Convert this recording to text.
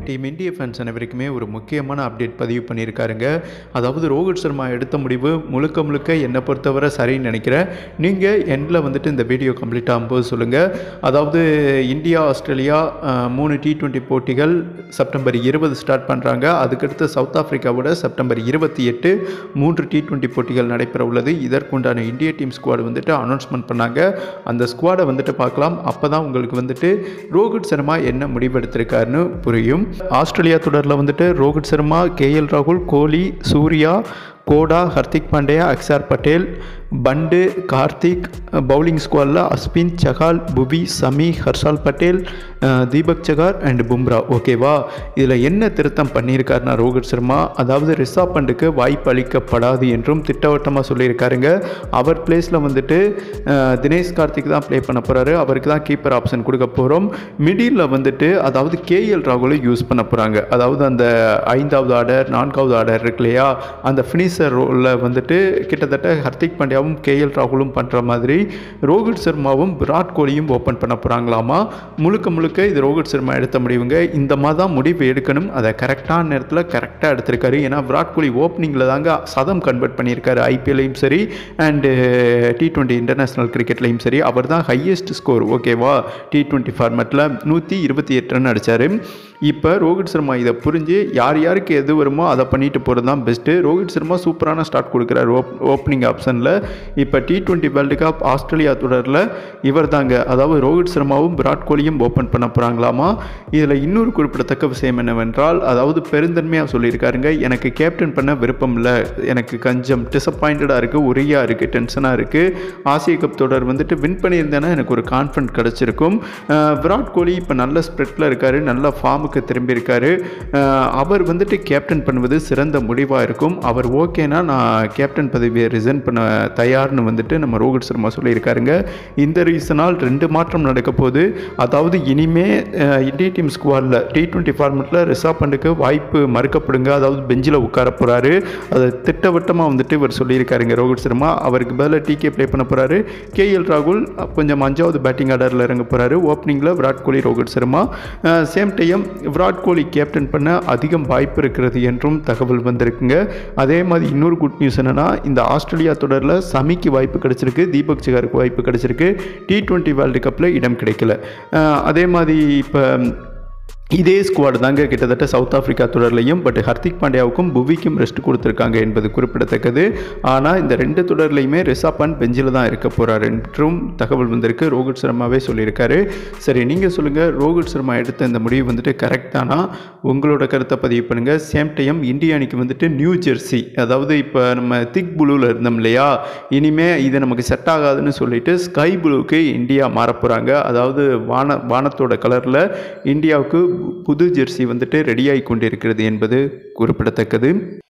team இந்திய fans அனைவருக்குமே ஒரு முக்கியமான அப்டேட் பதிவு பண்ணியிருக்காருங்க அதாவது ரோஹித் சர்மா எடுத்த முடிவு முழுக்க முழுக்க என்னை பொறுத்தவரை சரின்னு நினைக்கிறேன் நீங்கள் எண்டில் வந்துட்டு இந்த வீடியோ கம்ப்ளீட் ஆகும்போது சொல்லுங்கள் அதாவது இந்தியா ஆஸ்திரேலியா அஹ், மூணு டி டுவெண்ட்டி போட்டிகள் செப்டம்பர் இருபது ஸ்டார்ட் பண்ணுறாங்க அதுக்கடுத்து சவுத் ஆஃப்ரிக்காவோட செப்டம்பர் இருபத்தி எட்டு மூன்று டி டுவெண்ட்டி போட்டிகள் நடைபெற உள்ளது இதற்குண்டான இந்திய டீம் ஸ்குவாட் வந்துட்டு அனௌன்ஸ்மெண்ட் பண்ணாங்க அந்த ஸ்குவாடை வந்துட்டு பார்க்கலாம் அப்போ தான் உங்களுக்கு வந்துட்டு ரோஹித் சர்மா என்ன முடிவெடுத்திருக்காருன்னு புரியும் ஆஸ்திரேலியா தொடரில் வந்துட்டு ரோஹித் சர்மா கேஎல் ராகுல் கோலி சூர்யா கோடா ஹர்திக் பாண்டியா அக்ஷர் பட்டேல் பண்டு கார்த்திக் பவுலிங் ஸ்குவாடில் அஸ்வின் சஹால் புவி சமி ஹர்ஷால் பட்டேல் அஹ், தீபக் சகார் அண்ட் பும்ரா ஓகேவா இதில் என்ன திருத்தம் பண்ணியிருக்காருன்னா ரோஹித் சர்மா அதாவது ரிஷாப் பண்டுக்கு வாய்ப்பு அளிக்கப்படாது என்றும் திட்டவட்டமாக சொல்லியிருக்காருங்க அவர் பிளேஸில் வந்துட்டு அஹ், தினேஷ் கார்த்திக் தான் ப்ளே பண்ண போகிறாரு அவருக்கு தான் கீப்பர் ஆப்ஷன் கொடுக்க போகிறோம் மிடில் வந்துட்டு அதாவது கேஎல் ராகுலை யூஸ் பண்ண போகிறாங்க அதாவது அந்த ஐந்தாவது ஆர்டர் நான்காவது ஆர்டர் இருக்கு இல்லையா அந்த ஃபினிஷர் ரோலில் வந்துட்டு கிட்டத்தட்ட ஹர்திக் பாண்டியாவும் கேஎல் ராகுலும் பண்ணுற மாதிரி ரோஹித் சர்மாவும் விராட் கோலியும் ஓப்பன் பண்ண போகிறாங்களாமா முழுக்க முழுக்க இது ரோஹித் சர்மா எடுத்த முடிவுங்க இந்த மாதிரி தான் முடிவு எடுக்கணும் அதை கரெக்டான நேரத்தில் கரெக்டாக எடுத்திருக்காரு ஏன்னா விராட் கோலி ஓப்பனிங்கில் தாங்க சதம் கன்வெர்ட் பண்ணியிருக்காரு ஐபிஎல்லையும் சரி அண்டு டி டுவெண்ட்டி இன்டர்நேஷ்னல் கிரிக்கெட்லையும் சரி அவர் தான் ஹையஸ்ட் ஸ்கோர் ஓகேவா டி டுவெண்ட்டி ஃபார்மேட்டில் நூற்றி இருபத்தி எட்டு ரன் அடித்தார் இப்போ ரோஹித் சர்மா இதை புரிஞ்சு யார் யாருக்கு எது வருமோ அதை பண்ணிட்டு போகிறது தான் பெஸ்ட்டு ரோஹித் சர்மா சூப்பரான ஸ்டார்ட் கொடுக்குறாரு ஓப் ஓப்பனிங் ஆப்ஷனில் இப்போ T twenty world cup Australia தொடரில் இவர் தாங்க அதாவது ரோஹித் சர்மாவும் விராட் கோலியும் ஓப்பன் பண்ண போகிறாங்களாமா இதில் இன்னொரு குறிப்பிடத்தக்க விஷயம் என்னவென்றால் அதாவது பெருந்தன்மையாக சொல்லியிருக்காருங்க எனக்கு கேப்டன் பண்ண விருப்பம் இல்லை எனக்கு கொஞ்சம் டிசப்பாயிண்டடாக இருக்குது உரியாக இருக்குது டென்ஷனாக இருக்குது ஆசிய கப் தொடர் வந்துட்டு வின் பண்ணியிருந்தேன்னா எனக்கு ஒரு கான்ஃபிடன்ட் கிடச்சிருக்கும் அஹ் விராட் கோலி இப்போ நல்ல ஸ்ப்ரெட்டில் இருக்கார் நல்ல ஃபார்முக்கு திரும்பியிருக்காரு அஹ் அவர் வந்துட்டு கேப்டன் பண்ணுவது சிறந்த முடிவாக இருக்கும் அவர் ஓகேனா நான் கேப்டன் பதவியை ரிசைன் பண்ண தயார்னு வந்துட்டு நம்ம ரோஹித் சர்மா சொல்லியிருக்காருங்க இந்த ரீசனால் ரெண்டு மாற்றம் நடக்க போகுது அதாவது இனிமே அஹ், இந்திய டீம் ஸ்குவாடில் டி டுவெண்ட்டி ஃபார்மெட்டில் ரிஷாப் பண்டுக்கு வாய்ப்பு மறுக்கப்படுங்க அதாவது பெஞ்சில் உட்கார போகிறாரு அதை திட்டவட்டமாக வந்துட்டு இவர் சொல்லியிருக்காருங்க ரோஹித் சர்மா அவருக்கு பதிலாக டிகே ப்ளே பண்ண போகிறாரு கேஎல் ராகுல் அஹ், கொஞ்சம் அஞ்சாவது பேட்டிங் ஆர்டரில் இறங்க போகிறாரு ஓப்பனிங்கில் Virat Kohli Rohit Sharma same time Virat Kohli captain பண்ண அதிகம் வாய்ப்பு இருக்கிறது என்றும் தகவல் வந்திருக்குங்க அதே மாதிரி இன்னொரு குட் நியூஸ் என்னன்னா இந்த ஆஸ்திரேலியா தொடரில் சமிக்கு வாய்ப்பு கிடைச்சிருக்கு தீபக் சிகாருக்கு வாய்ப்பு கிடைச்சிருக்கு டி டுவெண்ட்டி வேர்ல்டு கப்பில் இடம் கிடைக்கல அஹ் அதே மாதிரி இப்போ இதே ஸ்குவாட் தாங்க கிட்டத்தட்ட சவுத் ஆப்பிரிக்கா தொடர்லையும் பட் ஹர்திக் பாண்டியாவுக்கும் புவிக்கும் ரெஸ்ட் கொடுத்துருக்காங்க என்பது குறிப்பிடத்தக்கது ஆனால் இந்த ரெண்டு தொடர்லையுமே ரிஷாப் பண்ட் பெஞ்சில் தான் இருக்க போகிறார் என்றும் தகவல் வந்திருக்கு ரோஹித் சர்மாவே சொல்லியிருக்காரு சரி நீங்கள் சொல்லுங்கள் ரோஹித் சர்மா எடுத்த இந்த முடிவு வந்துட்டு கரெக்ட் தானா உங்களோட கருத்தை பதிவு பண்ணுங்கள் சேம் டைம் இந்திய அணிக்கு வந்துட்டு நியூ ஜெர்சி அதாவது இப்போ நம்ம திக் ப்ளூவில் இருந்தோம் இல்லையா இனிமே இது நமக்கு செட் ஆகாதுன்னு சொல்லிட்டு ஸ்கை ப்ளூக்கு இந்தியா மாறப் போகிறாங்க அதாவது வான வானத்தோட கலரில் இந்தியாவுக்கு புது ஜெர்சி வந்துட்டு ரெடியாகி கொண்டிருக்கிறது என்பது குறிப்பிடத்தக்கது